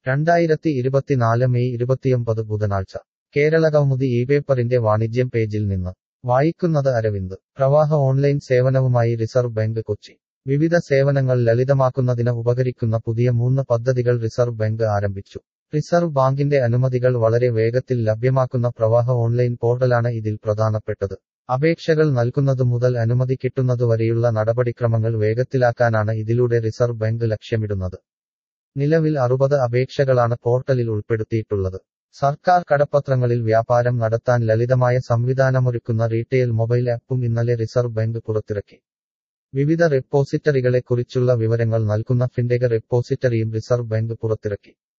രണ്ടായിരത്തി ഇരുപത്തിനാല് മെയ് ഇരുപത്തിയൊമ്പത് ബുധനാഴ്ച കേരളകൗമുദി ഈ പേപ്പറിന്റെ വാണിജ്യം പേജിൽ നിന്ന് വായിക്കുന്നത് അരവിന്ദ് പ്രവാഹ ഓൺലൈൻ സേവനവുമായി റിസർവ് ബാങ്ക് കൊച്ചി വിവിധ സേവനങ്ങൾ ലളിതമാക്കുന്നതിന് ഉപകരിക്കുന്ന പുതിയ മൂന്ന് പദ്ധതികൾ റിസർവ് ബാങ്ക് ആരംഭിച്ചു റിസർവ് ബാങ്കിന്റെ അനുമതികൾ വളരെ വേഗത്തിൽ ലഭ്യമാക്കുന്ന പ്രവാഹ ഓൺലൈൻ പോർട്ടലാണ് ഇതിൽ പ്രധാനപ്പെട്ടത് അപേക്ഷകൾ നൽകുന്നതു മുതൽ അനുമതി കിട്ടുന്നതുവരെയുള്ള നടപടിക്രമങ്ങൾ വേഗത്തിലാക്കാനാണ് ഇതിലൂടെ റിസർവ് ബാങ്ക് ലക്ഷ്യമിടുന്നത് നിലവിൽ അറുപത് അപേക്ഷകളാണ് പോർട്ടലിൽ ഉൾപ്പെടുത്തിയിട്ടുള്ളത് സർക്കാർ കടപ്പത്രങ്ങളിൽ വ്യാപാരം നടത്താൻ ലളിതമായ സംവിധാനമൊരുക്കുന്ന റീറ്റെയിൽ മൊബൈൽ ആപ്പും ഇന്നലെ റിസർവ് ബാങ്ക് പുറത്തിറക്കി വിവിധ റെപ്പോസിറ്ററികളെക്കുറിച്ചുള്ള വിവരങ്ങൾ നൽകുന്ന ഫിൻഡെക റെപ്പോസിറ്ററിയും റിസർവ് ബാങ്ക് പുറത്തിറക്കി